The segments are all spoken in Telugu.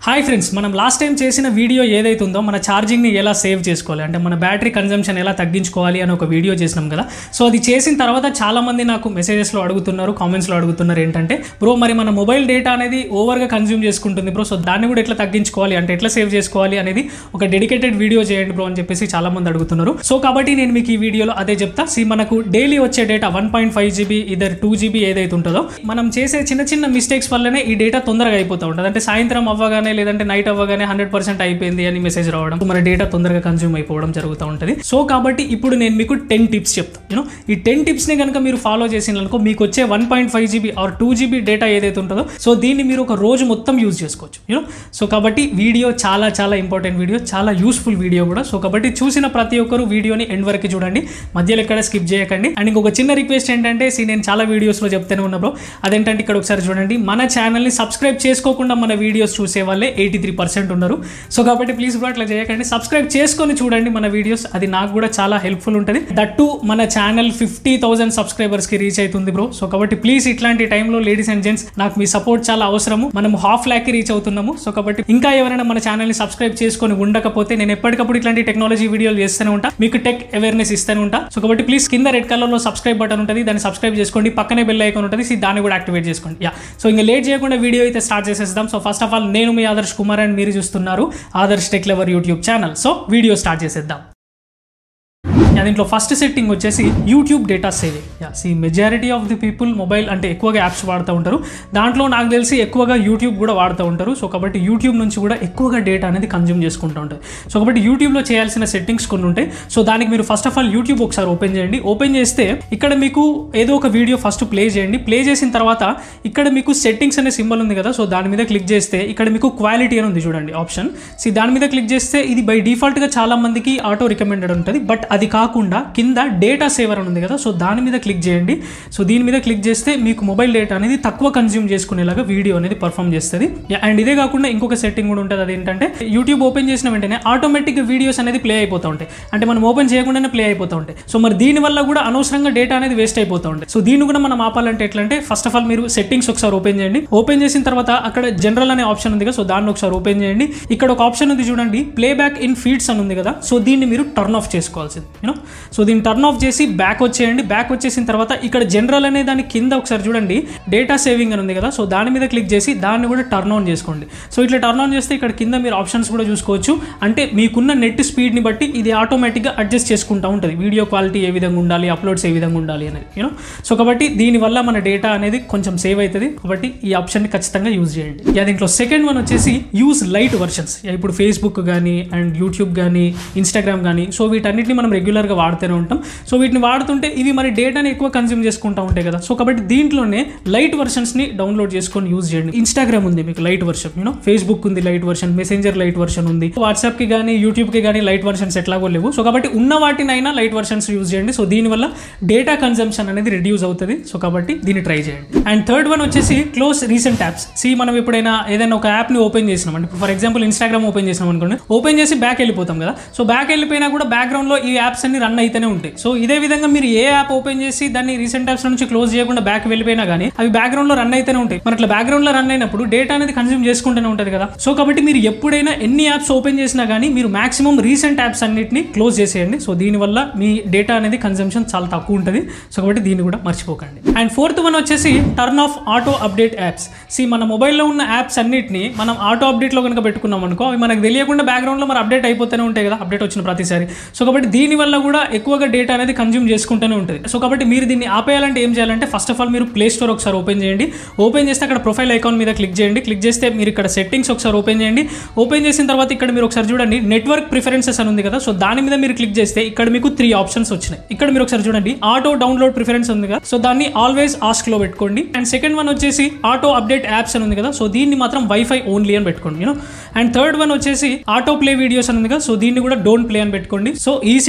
హాయ్ ఫ్రెండ్స్ మనం లాస్ట్ టైం చేసిన వీడియో ఏదైతే ఉందో మన ఛార్జింగ్ని ఎలా సేవ్ చేసుకోవాలి అంటే మన బ్యాటరీ కన్జంప్షన్ ఎలా తగ్గించుకోవాలి అని ఒక వీడియో చేసినాం కదా సో అది చేసిన తర్వాత చాలామంది నాకు మెసేజెస్లో అడుగుతున్నారు కామెంట్స్లో అడుగుతున్నారు ఏంటంటే బ్రో మరి మన మొబైల్ డేటా అనేది ఓవర్గా కన్జ్యూమ్ చేసుకుంటుంది బ్రో సో దాన్ని కూడా ఎట్లా తగ్గించుకోవాలి అంటే ఎట్లా సేవ్ చేసుకోవాలి అనేది ఒక డెడికేటెడ్ వీడియో చేయండి బ్రో అని చెప్పేసి చాలామంది అడుగుతున్నారు సో కాబట్టి నేను మీకు ఈ వీడియోలో అదే చెప్తా సి మనకు డైలీ వచ్చే data one point five GB either two GB ఏదైతే ఉంటుందో మనం చేసే చిన్న చిన్న మిస్టేక్స్ వల్లనే ఈ డేటా తొందరగా అయిపోతూ ఉంటుంది అంటే సాయంత్రం అవ్వగానే లేదంటే నైట్ అవ్వగానే హండ్రెడ్ పర్సెంట్ అయిపోయింది అని మెసేజ్ రావడం మన డేటా తొందరగా కన్జ్యూమ్ అయిపోవడం జరుగుతూ ఉంటుంది సో కాబట్టి ఇప్పుడు నేను మీకు టెన్ టిప్స్ చెప్తాను యూనో ఈ టెన్ టిప్స్ని కనుక మీరు ఫాలో చేసిననుకో మీకు వచ్చే one point five GB or two GB data ఏదైతే ఉంటుందో సో దీన్ని మీరు ఒక రోజు మొత్తం యూజ్ చేసుకోవచ్చు యూనో సో కాబట్టి వీడియో చాలా చాలా ఇంపార్టెంట్ వీడియో చాలా యూస్ఫుల్ వీడియో కూడా సో కాబట్టి చూసిన ప్రతి ఒక్కరు వీడియోని ఎండ్ వరకు చూడండి మధ్యలో ఎక్కడ స్కిప్ చేయకండి అండ్ ఇంకొక చిన్న రిక్వెస్ట్ ఏంటంటే సి నేను చాలా వీడియోస్లో చెప్తూనే ఉన్నా బ్రో అదేంటంటే ఇక్కడ ఒకసారి చూడండి మన ఛానల్ని సబ్స్క్రైబ్ చేసుకోకుండా మన వీడియోస్ చూసే వాళ్ళే ఎయిటీ త్రీ పర్సెంట్ ఉన్నారు సో కాబట్టి ప్లీజ్ బ్రో అట్లా చేయకండి సబ్స్క్రైబ్ చేసుకొని చూడండి మన వీడియోస్ అది నాకు కూడా చాలా హెల్ప్ఫుల్ ఉంటుంది దట్టు మన ఛానల్ ఫిఫ్టీ థౌసండ్ సబ్స్క్రైబర్స్కి రీచ్ అవుతుంది బ్రో సో కాబట్టి ప్లీజ్ ఇట్లాంటి టైంలో లేడీస్ అండ్ జెంట్స్ నాకు మీ సపోర్ట్ చాలా అవసరము మనం హాఫ్ ల్యాక్కి రీచ్ అవుతున్నాము సో కాబట్టి ఇంకా ఎవరైనా మన ఛానల్ని సబ్స్క్రైబ్ చేసుకొని ఉండకపోతే నేను ఎప్పటికప్పుడు ఇట్లాంటి టెక్నాలజీ వీడియోలు చేస్తూనే ఉంటా మీకు టెక్ అవేర్నెస్ ఇస్తూనే ఉంటా సో కాబట్టి ప్లీజ్ కింద రెడ్ కలర్లో సబ్స్క్రైబ్ బటన్ ఉంటుంది దాన్ని సబ్స్క్రైబ్ చేసుకోండి పక్కనే బెల్ ఐకాన్ ఉంటుంది సో దాన్ని కూడా యాక్టివేట్ చేసుకోండి యా సో ఇంకా లేట్ చేయకుండా వీడియో అయితే స్టార్ట్ చేసేద్దాం సో ఫస్ట్ ఆఫ్ ఆల్ నేను మీ ఆదర్శ్ కుమార్ అండ్ మీరు చూస్తున్నారు Adarsh tech lever YouTube channel so video start చేసేద్దాం యా, దీంట్లో ఫస్ట్ సెట్టింగ్ వచ్చేసి యూట్యూబ్ డేటా సేవింగ్ యా సి majority of the people mobile అంటే ఎక్కువగా యాప్స్ వాడుతూ ఉంటారు దాంట్లో నాకు తెలిసి ఎక్కువగా యూట్యూబ్ కూడా వాడుతూ ఉంటారు సో కాబట్టి యూట్యూబ్ నుంచి కూడా ఎక్కువగా డేటా అనేది కన్జ్యూమ్ చేసుకుంటూ ఉంటుంది సో కాబట్టి యూట్యూబ్లో చేయాల్సిన సెట్టింగ్స్ కొన్ని ఉంటాయి సో దానికి మీరు ఫస్ట్ ఆఫ్ ఆల్ యూట్యూబ్ ఒకసారి ఓపెన్ చేయండి ఓపెన్ చేస్తే ఇక్కడ మీకు ఏదో ఒక వీడియో ఫస్ట్ ప్లే చేయండి ప్లే చేసిన తర్వాత ఇక్కడ మీకు సెట్టింగ్స్ అనే సింబల్ ఉంది కదా సో దాని మీద క్లిక్ చేస్తే ఇక్కడ మీకు క్వాలిటీ అని ఉంది చూడండి ఆప్షన్ సి దాని మీద క్లిక్ చేస్తే ఇది బై డిఫాల్ట్గా చాలా మందికి ఆటో రికమెండెడ్ ఉంటుంది బట్ అది కాకుండా కింద డేటా సేవర్ అని ఉంది కదా సో దాని మీద క్లిక్ చేయండి సో దీని మీద క్లిక్ చేస్తే మీకు మొబైల్ డేటా అనేది తక్కువ కన్జ్యూమ్ చేసుకునేలాగా వీడియో అనేది పర్ఫామ్ చేస్తుంది అండ్ ఇదే కాకుండా ఇంకొక సెట్టింగ్ కూడా ఉంటుంది అదేంటంటే యూట్యూబ్ ఓపెన్ చేసిన వెంటనే ఆటోమేటిక్ వీడియోస్ అనేది ప్లే అయిపోతూ ఉంటాయి అంటే మనం ఓపెన్ చేయకుండానే ప్లే అయిపోతూ ఉంటాయి సో మరి దీని వల్ల కూడా అనవసరంగా డేటా అనేది వేస్ట్ అయిపోతూ ఉంటాయి సో దీన్ని కూడా మనం ఆపాలంటే ఎట్లా అంటే ఫస్ట్ ఆఫ్ ఆల్ మీరు సెట్టింగ్స్ ఒకసారి ఓపెన్ చేయండి ఓపెన్ చేసిన తర్వాత అక్కడ జనరల్ అనే ఆప్షన్ ఉంది కదా సో దాన్ని ఒకసారి ఓపెన్ చేయండి ఇక్కడ ఒక ఆప్షన్ ఉంది చూడండి ప్లే బ్యాక్ ఇన్ ఫీడ్స్ అని ఉంది కదా సో దీన్ని మీరు టర్న్ ఆఫ్ చేసుకోవాల్సింది యూనో సో దీన్ని టర్న్ ఆఫ్ చేసి బ్యాక్ వచ్చేయండి బ్యాక్ వచ్చేసిన తర్వాత ఇక్కడ జనరల్ అనే దాని కింద ఒకసారి చూడండి డేటా సేవింగ్ అని ఉంది కదా సో దాని మీద క్లిక్ చేసి దాన్ని కూడా టర్న్ ఆన్ చేసుకోండి సో ఇట్లా టర్న్ ఆన్ చేస్తే ఇక్కడ కింద మీరు ఆప్షన్స్ కూడా చూసుకోవచ్చు అంటే మీకున్న నెట్ స్పీడ్ని బట్టి ఇది ఆటోమేటిక్గా అడ్జస్ట్ చేసుకుంటూ ఉంటుంది వీడియో క్వాలిటీ ఏ విధంగా ఉండాలి అప్లోడ్స్ ఏ విధంగా ఉండాలి అనేది యూనో సో కాబట్టి దీనివల్ల మన డేటా అనేది కొంచెం సేవ్ అవుతుంది కాబట్టి ఈ ఆప్షన్ని ఖచ్చితంగా యూజ్ చేయండి యా దీంట్లో సెకండ్ వన్ వచ్చేసి యూజ్ లైట్ వర్షన్స్ ఇప్పుడు ఫేస్బుక్ కానీ అండ్ యూట్యూబ్ కానీ ఇన్స్టాగ్రామ్ కానీ సో వీటన్నిటిని మనం రెగ్యులర్గా వాడుతూనే ఉంటాం సో వీటిని వాడుతుంటే ఇవి మరి డేటాని ఎక్కువ కన్జ్యూమ్ చేసుకుంటూ ఉంటాయి కదా సో కాబట్టి దీంట్లోనే లైట్ వర్షన్స్ని డౌన్లోడ్ చేసుకొని యూజ్ చేయండి ఇన్స్టాగ్రామ్ ఉంది మీకు లైట్ వర్షన్ యూనో ఫేస్బుక్ ఉంది lite version messenger lite version ఉంది వాట్సాప్కి కానీ యూట్యూబ్కి కానీ లైట్ వర్షన్స్ ఎట్లాగో లేవు సో కాబట్టి ఉన్న వాటినైనా లైట్ వర్షన్స్ యూజ్ చేయండి సో దీనివల్ల డేటా కన్జంప్షన్ అనేది రిడ్యూస్ అవుతుంది సో కాబట్టి దీన్ని ట్రై చేయండి అండ్ థర్డ్ వన్ వచ్చేసి క్లోజ్ రీసెంట్ యాప్స్ సి మనం ఎప్పుడైనా ఏదైనా ఒక యాప్ని ఓపెన్ చేసినాం అంటే ఫర్ ఎగ్జాంపుల్ ఇన్స్టాగ్రామ్ ఓపెన్ చేసినాం అనుకోండి ఓపెన్ చేసి బ్యాక్ వెళ్ళిపోతాం కదా సో బ్యాక్ వెళ్ళిపోయినా కూడా బ్యాక్గ్రౌండ్లో ఈ యాప్స్ అన్ని రన్ అయితేనే ఉంటాయి సో ఇదే విధంగా మీరు ఏ యాప్ ఓపెన్ చేసి దాన్ని రీసెంట్ యాప్స్ నుంచి క్లోజ్ చేయకుండా బ్యాక్ వెళ్ళిపోయినా కానీ అవి బ్యాక్గ్రౌండ్ లో రన్ అయితేనే ఉంటాయి మరి అట్లా బ్యాక్గ్రౌండ్ లో రన్ అయినప్పుడు డేటా అనేది కన్జ్యూమ్ చేసుకుంటూనే ఉంటుంది కదా సో కాబట్టి మీరు ఎప్పుడైనా ఎన్ని యాప్స్ ఓపెన్ చేసినా కానీ మీరు మాక్సిమం రీసెంట్ యాప్స్ అన్నిటిని క్లోజ్ చేసేయండి సో దీనివల్ల మీ డేటా అనేది కన్జంప్షన్ చాలా తక్కువ ఉంటుంది సో కాబట్టి దీన్ని కూడా మర్చిపోకండి అండ్ ఫోర్త్ వన్ వచ్చేసి turn off auto update apps see మన మొబైల్లో ఉన్న యాప్స్ అన్నిటిని మనం ఆటో అప్డేట్లో కనుక పెట్టుకున్నాం అనుకో అవి మనకు తెలియకుండా బ్యాక్గ్రౌండ్లో మరి అప్డేట్ అయిపోతూనే ఉంటాయి కదా అప్డేట్ వచ్చిన ప్రతిసారి సో కాబట్టి దీనివల్ల కూడా ఎక్కువగా డేటా అనేది కన్జ్యూమ్ చేసుకుంటూనే ఉంటుంది సో కాబట్టి మీరు దీన్ని ఆపేయాలంటే ఏం చేయాలంటే ఫస్ట్ ఆఫ్ ఆల్ మీరు ప్లే స్టోర్ ఒకసారి ఓపెన్ చేయండి ఓపెన్ చేస్తే అక్కడ ప్రొఫైల్ ఐకాన్ మీద క్లిక్ చేయండి క్లిక్ చేస్తే మీరు ఇక్కడ సెట్టింగ్స్ ఒకసారి ఓపెన్ చేయండి ఓపెన్ చేసిన తర్వాత ఇక్కడ మీరు ఒకసారి చూడండి నెట్వర్క్ ప్రిఫరెన్సెస్ అని ఉంది కదా సో దాని మీద మీరు క్లిక్ చేస్తే ఇక్కడ మీకు త్రీ ఆప్షన్స్ వచ్చినాయి ఇక్కడ మీరు ఒకసారి చూడండి ఆటో డౌన్లోడ్ ప్రిఫరెన్స్ ఉంది కదా సో దాన్ని ఆల్వేస్ ఆస్క్ లో పెట్టుకోండి అండ్ సెకండ్ వన్ వచ్చేసి ఆటో అప్డేట్ యాప్స్ అని ఉంది కదా సో దీన్ని మాత్రం వైఫై ఓన్లీ అని పెట్టుకోండి యూనో అండ్ థర్డ్ వన్ వచ్చేసి ఆటో ప్లే వీడియోస్ అని ఉంది కదా సో దీన్ని కూడా డోంట్ ప్లే అని పెట్టుకోండి సో ఈ సెట్టింగ్స్ వల్ల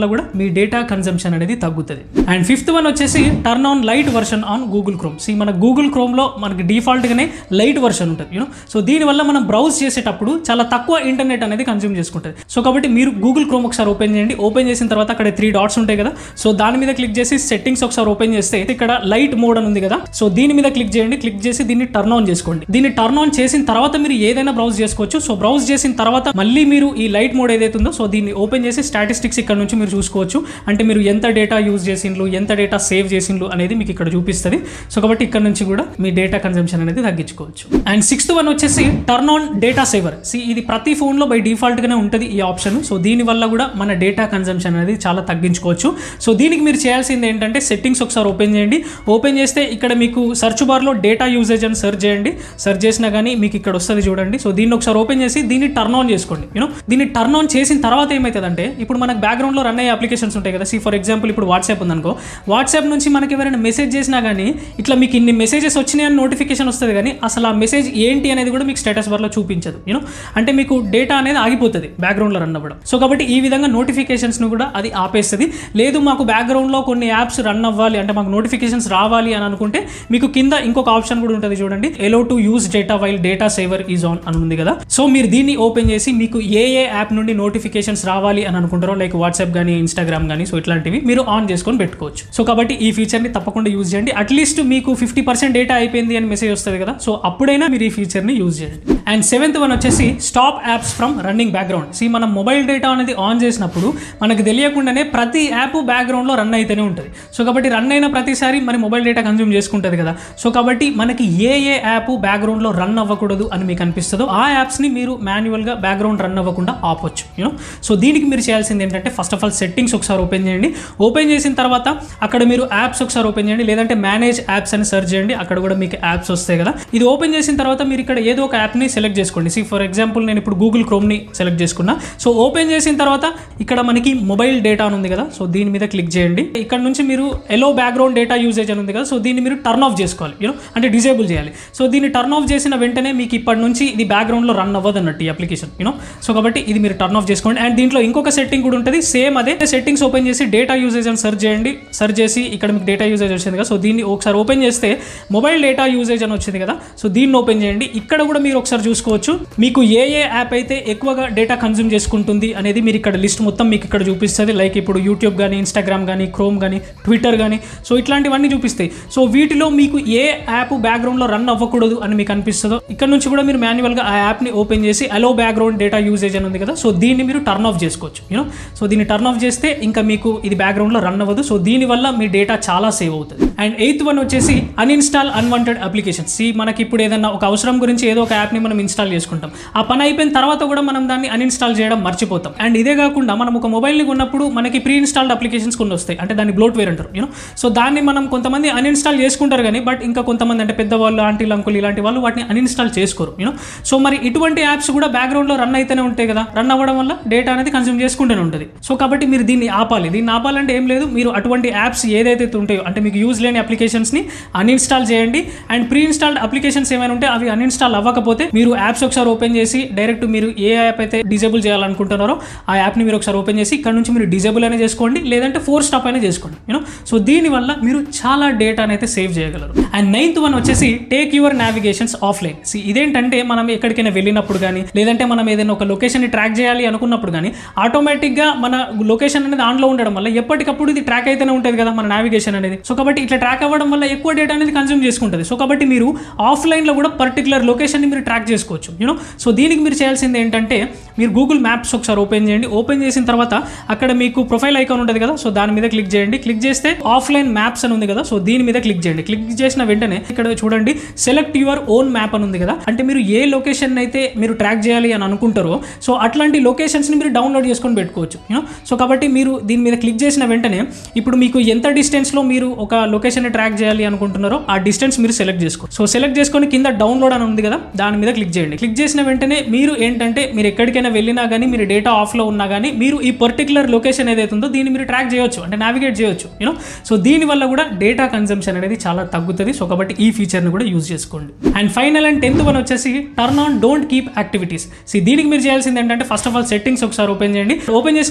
వల్ల కూడా మీ డేటా కన్సంప్షన్ అనేది తగ్గుతుంది అండ్ ఫిఫ్త్ వన్ వచ్చేసి turn on lite version on Google Chrome see మన గూగుల్ క్రోమ్లో మనకి డిఫాల్ట్గానే లైట్ వర్షన్ ఉంటుంది యూనో సో దీనివల్ల మనం బ్రౌజ్ చేసేటప్పుడు చాలా తక్కువ ఇంటర్నెట్ అనేది కన్జ్యూమ్ చేసుకుంటుంది సో కాబట్టి మీరు గూగుల్ క్రోమ్ ఒకసారి ఓపెన్ చేయండి ఓపెన్ చేసిన తర్వాత అక్కడ త్రీ డాట్స్ ఉంటాయి కదా సో దాని మీద క్లిక్ చేసి సెట్టింగ్స్ ఒకసారి ఓపెన్ చేస్తే ఇక్కడ లైట్ మోడ్ అని ఉంది కదా సో దీని మీద క్లిక్ చేయండి క్లిక్ చేసి దీన్ని టర్న్ ఆన్ చేసుకోండి దీన్ని టర్న్ ఆన్ చేసిన తర్వాత మీరు ఏదైనా బ్రౌజ్ చేసుకోవచ్చు సో బ్రౌజ్ చేసిన తర్వాత మళ్ళీ మీరు ఈ లైట్ మోడ్ ఏదైతే ఉందో సో దీన్ని ఓపెన్ చేసి స్టాటిస్టిక్స్ ఇక్కడ నుంచి మీరు చూసుకోవచ్చు అంటే మీరు ఎంత డేటా యూజ్ చేసిండ్రు ఎంత డేటా సేవ్ చేసిండ్రు అనేది మీకు ఇక్కడ చూపిస్తుంది సో కాబట్టి ఇక్కడ నుంచి కూడా మీ డేటా కన్సంప్షన్ అనేది తగ్గించుకోవచ్చు అండ్ సిక్స్త్ వన్ వచ్చేసి turn on data saver see ఇది ప్రతి ఫోన్లో బై డిఫాల్ట్గానే ఉంటుంది ఈ ఆప్షన్ సో దీని వల్ల కూడా మన డేటా కన్సంప్షన్ అనేది చాలా తగ్గించుకోవచ్చు సో దీనికి మీరు చేయాల్సింది ఏంటంటే సెట్టింగ్స్ ఒకసారి ఓపెన్ చేయండి ఓపెన్ చేస్తే ఇక్కడ మీకు సెర్చ్ బార్లో డేటా యూసేజ్ అని సెర్చ్ చేయండి సెర్చ్ చేసినా కానీ మీకు ఇక్కడ వస్తుంది చూడండి సో దీన్ని ఒకసారి ఓపెన్ చేసి దీన్ని టర్న్ ఆన్ చేసుకోండి యూనో దీన్ని టర్న్ ఆన్ చేసిన తర్వాత ఏమవుతుందంటే ఇప్పుడు మనకు బ్యాక్గ్రౌండ్లో రన్ అయ్యే అప్లికేషన్స్ ఉంటాయి కదా సి ఫర్ ఎగ్జాంపుల్ ఇప్పుడు వాట్సాప్ ఉందనుకో వాట్సాప్ నుంచి మనకి ఎవరైనా మెసేజ్ చేసినా కానీ ఇట్లా మీకు ఇన్ని మెసేజెస్ వచ్చినాయని నోటిఫికేషన్ వస్తుంది కానీ అసలు ఆ మెసేజ్ ఏంటి అనేది కూడా మీకు స్టేటస్ బార్లో చూపించదు యూనో అంటే మీకు డేటా అనేది ఆగిపోతుంది బ్యాక్గ్రౌండ్లో రన్ అవ్వడం సో కాబట్టి ఈ విధంగా నోటిఫికేషన్స్ను కూడా అది ఆపేస్తుంది లేదు మాకు బ్యాక్గ్రౌండ్లో కొన్ని యాప్స్ రన్ అవ్వాలి అంటే మాకు నోటిఫికేషన్స్ రావాలి అని అనుకుంటే మీకు కింద ఇంకొక ఆప్షన్ కూడా ఉంటుంది చూడండి allow to use data while data saver is on అని ఉంది కదా సో మీరు దీన్ని ఓపెన్ చేసి మీకు ఏ ఏ యాప్ నుండి నోటిఫికేషన్స్ రావాలి అని అనుకుంటారో లైక్ వాట్సాప్ కానీ ఇన్స్టాగ్రామ్ కానీ సో ఇట్లాంటివి మీరు ఆన్ చేసుకొని పెట్టుకోవచ్చు సో కాబట్టి ఈ ఫీచర్ని తప్పకుండా యూజ్ చేయండి అట్లీస్ట్ మీకు ఫిఫ్టీ పర్సెంట్ డేటా అయిపోయింది అని మెసేజ్ వస్తుంది కదా సో అప్పుడైనా మీరు ఈ ఫీచర్ని యూజ్ చేయండి అండ్ సెవెంత్ వన్ వచ్చేసి stop apps from running background see మనం మొబైల్ డేటా అనేది ఆన్ చేసినప్పుడు మనకు తెలియకుండానే ప్రతి యాప్ బ్యాక్గ్రౌండ్లో రన్ అయితేనే ఉంటుంది సో కాబట్టి రన్ అయిన ప్రతిసారి మరి మొబైల్ డేటా కన్జ్యూమ్ చేసుకుంటుంది కదా సో కాబట్టి మనకి ఏ ఏ యాప్ బ్యాక్గ్రౌండ్లో రన్ అవ్వకూడదు అని మీకు అనిపిస్తుందో ఆ యాప్స్ని మీరు మాన్యువల్గా బ్యాక్గ్రౌండ్ రన్ అవ్వకుండా ఆపొచ్చు యూనో సో దీనికి మీరు చేయాల్సింది ఏంటంటే ఫస్ట్ ఆఫ్ ఆల్ సెట్టింగ్స్ ఒకసారి ఓపెన్ చేయండి ఓపెన్ చేసిన తర్వాత అక్కడ మీరు యాప్స్ ఒకసారి ఓపెన్ చేయండి లేదంటే మేనేజ్ యాప్స్ అని సెర్చ్ చేయండి అక్కడ కూడా మీకు యాప్స్ వస్తాయి కదా ఇది ఓపెన్ చేసిన తర్వాత మీరు ఇక్కడ ఏదో ఒక యాప్ని సెలెక్ట్ చేసుకోండి సి ఫర్ ఎగ్జాంపుల్ నేను ఇప్పుడు గూగుల్ క్రోమ్ని సెలెక్ట్ చేసుకున్నా సో ఓపెన్ చేసిన తర్వాత ఇక్కడ మనకి మొబైల్ డేటా అని ఉంది కదా సో దీని మీద క్లిక్ చేయండి ఇక్కడ నుంచి మీరు ఎలో బ్యాక్గ్రౌండ్ డేటా యూసేజ్ అని ఉంది కదా సో దీన్ని మీరు టర్న్ ఆఫ్ చేసుకోవాలి యూనో అంటే డిజేబుల్ చేయాలి సో దీన్ని టర్న్ ఆఫ్ చేసిన వెంటనే మీకు ఇప్పటి నుంచి ఇది బ్యాక్గ్రౌండ్లో రన్ అవ్వదు అన్నట్టు ఈ అప్లికేషన్ యూనో సో కాబట్టి ఇది మీరు టర్న్ ఆఫ్ చేసుకోండి అండ్ దీంట్లో ఇంకొక సెట్టింగ్ కూడా ఉంటుంది సేమ్ అదే సెట్టింగ్స్ ఓపెన్ చేసి డేటా యూసేజ్ అని సెర్చ్ చేయండి సెర్చ్ చేసి ఇక్కడ మీకు డేటా యూసేజ్ వచ్చింది కదా సో దీన్ని ఒకసారి ఓపెన్ చేస్తే మొబైల్ డేటా యూసేజ్ అని వచ్చింది కదా సో దీన్ని ఓపెన్ చేయండి ఇక్కడ కూడా మీరు ఒకసారి చూసుకోవచ్చు మీకు ఏ ఏ యాప్ అయితే ఎక్కువగా డేటా కన్జ్యూమ్ చేసుకుంటుంది అనేది మీరు ఇక్కడ లిస్ట్ మొత్తం మీకు ఇక్కడ చూపిస్తుంది లైక్ ఇప్పుడు యూట్యూబ్ కానీ ఇన్స్టాగ్రామ్ కానీ క్రోమ్ కానీ ట్విట్టర్ కానీ సో ఇట్లాంటివన్నీ చూపిస్తాయి సో వీటిలో మీకు ఏ యాప్ బ్యాక్గ్రౌండ్లో రన్ అవ్వకూడదు అని మీకు అనిపిస్తుందో ఇక్కడ నుంచి కూడా మీరు మాన్యువల్గా ఆ యాప్ని ఓపెన్ చేసి అలో బ్యాక్గ్రౌండ్ డేటా యూసేజ్ అని ఉంది కదా సో దీన్ని మీరు టర్న్ ఆఫ్ చేసుకోవచ్చు యూనో సో దీన్ని టర్న్ ఆఫ్ చేస్తే ఇంకా మీకు ఇది బ్యాక్గ్రౌండ్లో రన్ అవ్వదు సో దీనివల్ల మీ డేటా చాలా సేవ్ అవుతుంది అండ్ ఎయిత్ వన్ వచ్చేసి అన్ఇన్స్టాల్ అన్వాంటెడ్ అప్లికేషన్స్ ఈ మనకి ఇప్పుడు ఏదైనా ఒక అవసరం గురించి ఏదో ఒక యాప్ని మనం ఇన్స్టాల్ చేసుకుంటాం ఆ పని అయిపోయిన తర్వాత కూడా మనం దాన్ని అన్ఇన్స్టాల్ చేయడం మర్చిపోతాం అండ్ ఇదే కాకుండా మనం ఒక మొబైల్ని కొన్నప్పుడు మనకి ప్రీ ఇన్స్టాల్డ్ అప్లికేషన్స్ కొన్ని వస్తాయి అంటే దాన్ని బ్లోట్వేర్ అంటారు యూనో సో దాన్ని మనం కొంతమంది అన్ఇన్స్టాల్ చేసుకుంటారు కానీ బట్ ఇంకా కొంతమంది అంటే పెద్దవాళ్ళు ఆంటీలు అంకులు ఇలాంటి వాళ్ళు వాటిని అన్ఇన్స్టాల్ చేసుకోరు యూనో సో మరి ఇటువంటి యాప్స్ కూడా బ్యాక్గ్రౌండ్లో రన్ అయితేనే ఉంటాయి కదా రన్ అవ్వడం వల్ల డేటా అనేది కన్స్యూమ్ చేసుకుంటూనే ఉంటుంది సో కాబట్టి మీరు దీన్ని ఆపాలి దీన్ని ఆపాలంటే ఏం లేదు మీరు అటువంటి యాప్స్ ఏదైతే ఉంటాయో అంటే మీకు యూజ్ లేని అప్లికేషన్స్ని అన్ఇన్స్టాల్ చేయండి అండ్ ప్రీ ఇన్స్టాల్డ్ అప్లికేషన్స్ ఏమైనా ఉంటే అవి అన్ఇన్స్టాల్ అవ్వకపోతే మీరు యాప్స్ ఒకసారి ఓపెన్ చేసి డైరెక్ట్ మీరు ఏ యాప్ అయితే డిజేబుల్ చేయాలనుకుంటున్నారో ఆ యాప్ని మీరు ఒకసారి ఓపెన్ చేసి ఇక్కడ నుంచి మీరు డిజేబుల్ అయినా చేసుకోండి లేదంటే ఫోర్ స్టాప్ అయినా చేసుకోండి యూనో సో దీనివల్ల మీరు చాలా డేటాని అయితే సేవ్ చేయగలరు అండ్ నైన్త్ వన్ వచ్చేసి take your navigations offline see ఇదేంటంటే మనం ఎక్కడికైనా వెళ్ళినప్పుడు కానీ లేదంటే మనం ఏదైనా ఒక లొకేషన్ని ట్రాక్ చేయాలి అనుకున్నప్పుడు కానీ ఆటోమేటిక్గా మన లొకేషన్ అనేది ఆన్లో ఉండడం వల్ల ఎప్పటికప్పుడు ఇది ట్రాక్ అయితేనే ఉంటుంది కదా మన నావిగేషన్ అనేది సో కాబట్టి ఇట్లా ట్రాక్ అవ్వడం వల్ల ఎక్కువ డేటా అనేది కన్జ్యూమ్ చేసుకుంటుంది సో కాబట్టి మీరు ఆఫ్లైన్లో కూడా పర్టికులర్ లొకేషన్ని మీరు ట్రాక్ చేసుకోవచ్చు యూనో సో దీనికి మీరు చేయాల్సింది ఏంటంటే మీరు గూగుల్ మ్యాప్స్ ఒకసారి ఓపెన్ చేయండి ఓపెన్ చేసిన తర్వాత అక్కడ మీకు ప్రొఫైల్ ఐకాన్ ఉంటుంది కదా సో దాని మీద క్లిక్ చేయండి క్లిక్ చేస్తే ఆఫ్లైన్ మ్యాప్స్ అని ఉంది కదా సో దీని మీద క్లిక్ చేయండి క్లిక్ చేసిన వెంటనే ఇక్కడ చూడండి సెలెక్ట్ యువర్ ఓన్ మ్యాప్ అని ఉంది కదా అంటే మీరు ఏ లొకేషన్ అయితే మీరు ట్రాక్ చేయాలి అని అనుకుంటారో సో అట్లాంటి లొకేషన్స్ని మీరు డౌన్లోడ్ చేసుకొని పెట్టుకోవచ్చు యూనో సో కాబట్టి మీరు దీని మీద క్లిక్ చేసిన వెంటనే ఇప్పుడు మీకు ఎంత డిస్టెన్స్లో మీరు ఒక లొకేషన్ని ట్రాక్ చేయాలి అనుకుంటున్నారో ఆ డిస్టెన్స్ మీరు సెలెక్ట్ చేసుకో సో సెలెక్ట్ చేసుకొని కింద డౌన్లోడ్ అని ఉంది కదా దాని మీద క్లిక్ చేయండి క్లిక్ చేసిన వెంటనే మీరు ఏంటంటే మీరు ఎక్కడికైనా వెళ్ళినా కానీ మీరు డేటా ఆఫ్లో ఉన్నా కానీ మీరు ఈ పర్టికులర్ లొకేషన్ ఏదైతే ఉందో దీన్ని మీరు ట్రాక్ చేయొచ్చు అంటే నావిగేట్ చేయొచ్చు యూనో సో దీని వల్ల కూడా డేటా కన్సంప్షన్ అనేది చాలా తగ్గుతుంది సో కాబట్టి ఈ ఫీచర్ని కూడా యూజ్ చేసుకోండి and final and tenth one వచ్చేసి turn on don't keep activities so దీనికి మీరు చేయాల్సింది ఏంటంటే ఫస్ట్ ఆఫ్ ఆల్ సెట్టింగ్స్ ఒకసారి ఓపెన్ చేయండి ఓపెన్ చేసిన వెంటనే ఇక్కడ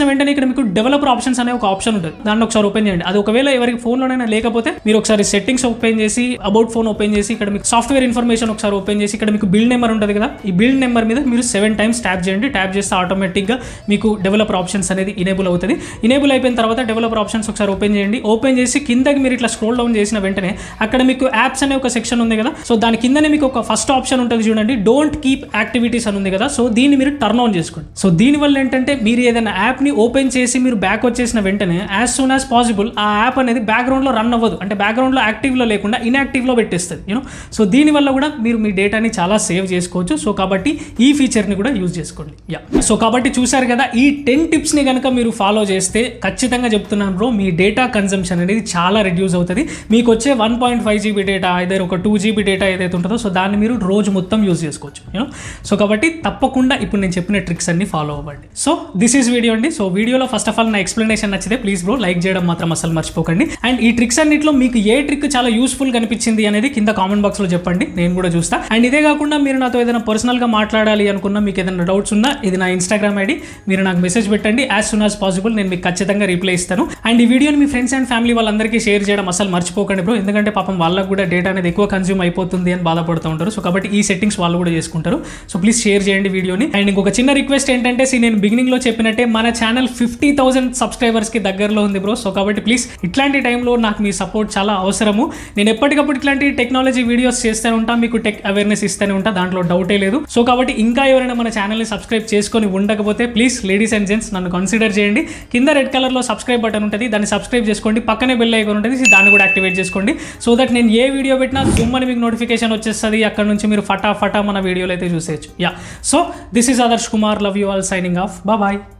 మీకు డెవలపర్ ఆప్షన్స్ అనే ఒక ఆప్షన్ ఉంటుంది దాన్ని ఒకసారి ఓపెన్ చేయండి అది ఒకవేళ ఎవరికి ఫోన్లోనైనా లేకపోతే మీరు ఒకసారి సెట్టింగ్స్ ఓపెన్ చేసి అబౌట్ ఫోన్ ఓపెన్ చేసి ఇక్కడ మీకు సాఫ్ట్వేర్ ఇన్ఫర్మేషన్ ఒకసారి ఓపెన్ చేసి ఇక్కడ మీకు బిల్డ్ నెంబర్ ఉంటుంది కదా ఈ బిల్డ్ నెంబర్ మీద మీరు సెవెన్ టైమ్స్ ట్యాప్ చేయండి ట్యాప్ చేస్తే ఆటోమేటిక్గా మీకు డెవలపర్ ఆప్షన్స్ అనేది ఇనేబుల్ అవుతుంది ఇనేబుల్ అయిపోయిన తర్వాత డెవలపర్ ఆప్షన్స్ ఒకసారి ఓపెన్ చేయండి ఓపెన్ చేసి కిందకి మీరు ఇట్లా స్క్రోల్ డౌన్ చేసిన వెంటనే అక్కడ మీకు యాప్స్ అనే ఒక సెక్షన్ ఉంది కదా సో దాని కిందనే మీకు ఒక ఫస్ట్ ఆప్షన్ ఉంటుంది చూడండి డోంట్ కీప్ యాక్టివిటీస్ అని ఉంది కదా సో దీన్ని మీరు టర్న్ ఆన్ చేసుకోండి సో దీనివల్ల ఏంటంటే మీరు ఏదైనా యాప్ని ఓపెన్ చేసి మీరు బ్యాక్ వచ్చేసిన వెంటనే యాజ్ సూన్ యాజ్ పాసిబుల్ ఆ యాప్ అనేది బ్యాక్గ్రౌండ్లో రన్ అవ్వదు అంటే బ్యాక్గ్రౌండ్లో యాక్టివ్లో లేకుండా ఇన్యాక్టివ్లో పెట్టేస్తుంది యూనో సో దీనివల్ల కూడా మీరు మీ డేటాని చాలా సేవ్ చేసుకోవచ్చు సో కాబట్టి ఈ ఫీచర్ని కూడా యూజ్ చేసుకోండి యా సో కాబట్టి చూశారు కదా ఈ టెన్ టిప్స్ని కనుక మీరు ఫాలో చేస్తే ఖచ్చితంగా చెప్తున్నాను బ్రో మీ డేటా కన్సంప్షన్ అనేది చాలా రెడ్యూస్ అవుతుంది మీకు వచ్చే one point five GB data ఏదైనా ఒక టూ జీబీ డేటా ఏదైతే ఉంటుందో సో దాన్ని మీరు రోజు మొత్తం యూజ్ చేసుకోవచ్చు యూనో సో కాబట్టి తప్పకుండా ఇప్పుడు నేను చెప్పిన ట్రిక్స్ అన్ని ఫాలో అవ్వండి సో దిస్ ఈస్ వీడియో అండి సో వీడియోలో ఫస్ట్ ఆఫ్ ఆల్ నా ఎక్స్ప్లెనేషన్ నచ్చితే ప్లీజ్ బ్రో లైక్ చేయడం మాత్రం అసలు మర్చిపోకండి అండ్ ఈ ట్రిక్స్ అన్నింటిలో మీకు ఏ ట్రిక్ చాలా యూస్ఫుల్ కనిపించింది అనేది కింద కామెంట్ బాక్స్లో చెప్పండి నేను కూడా చూస్తా అండ్ ఇదే కాకుండా మీరు నాతో ఏదైనా పర్సనల్గా మాట్లాడాలి అనుకున్నా మీకు ఏదైనా డౌట్స్ ఉన్నా ఇది నా ఇన్స్టాగ్రామ్ ఐడి మీరు నాకు మెసేజ్ పెట్టండి యాజ్ సూన్ యాజ్ పాసిబుల్ నేను మీకు ఖచ్చితంగా రిప్లై ఇస్తాను అండ్ ఈ వీడియోని మీ ఫ్రెండ్స్ అండ్ ఫ్యామిలీ వాళ్ళందరికీ షేర్ చేయడం అసలు మర్చిపోకండి బ్రో ఎందుకంటే పాపం వాళ్ళకు కూడా డేటా అనేది ఎక్కువ కన్జ్యూమ్ అయిపోతుంది అని బాధపడుతూ ఉంటారు సో కాబట్టి ఈ సెట్టింగ్స్ వాళ్ళు కూడా చేసుకుంటారు సో ప్లీజ్ షేర్ చేయండి వీడియోని అండ్ ఇంకొక చిన్న రిక్వెస్ట్ ఏంటంటే see, నేను బిగినింగ్ లో చెప్పినట్టే మన ఛానల్ ఫిఫ్టీ థౌసండ్ సబ్స్క్రైబర్స్ కి దగ్గరలో ఉంది బ్రో సో కాబట్టి ప్లీజ్ ఇట్లాంటి టైంలో నాకు మీ సపోర్ట్ చాలా అవసరము నేను ఎప్పటికప్పుడు ఇట్లాంటి టెక్నాలజీ వీడియోస్ చేస్తూనే ఉంటా మీకు టెక్ అవేర్నెస్ ఇస్తూనే ఉంటా దాంట్లో డౌటే లేదు సో కాబట్టి ఇంకా ఎవరైనా మన ఛానల్ని సబ్స్క్రైబ్ చేసుకొని ఉండకపోతే ప్లీజ్ లేడీస్ అండ్ జెంట్స్ నన్ను కన్సిడర్ చేయండి కింద రెడ్ కలర్లో సబ్స్క్రైబ్ బటన్ ఉంటుంది దాన్ని సబ్స్క్రైబ్ చేసుకోండి పక్కనే బెల్ ఐకాన్ ఉంటుంది సో దాన్ని కూడా యాక్టివేట్ చేసుకోండి సో దట్ నేను ఏ వీడియో పెట్టినా జుమ్ అని మీకు నోటిఫికేషన్ వచ్చేస్తుంది అక్కడ నుంచి మీరు ఫటా ఫటా మన వీడియోలు అయితే చూసేయచ్చు yeah so this is Adarsh Kumar love you all signing off bye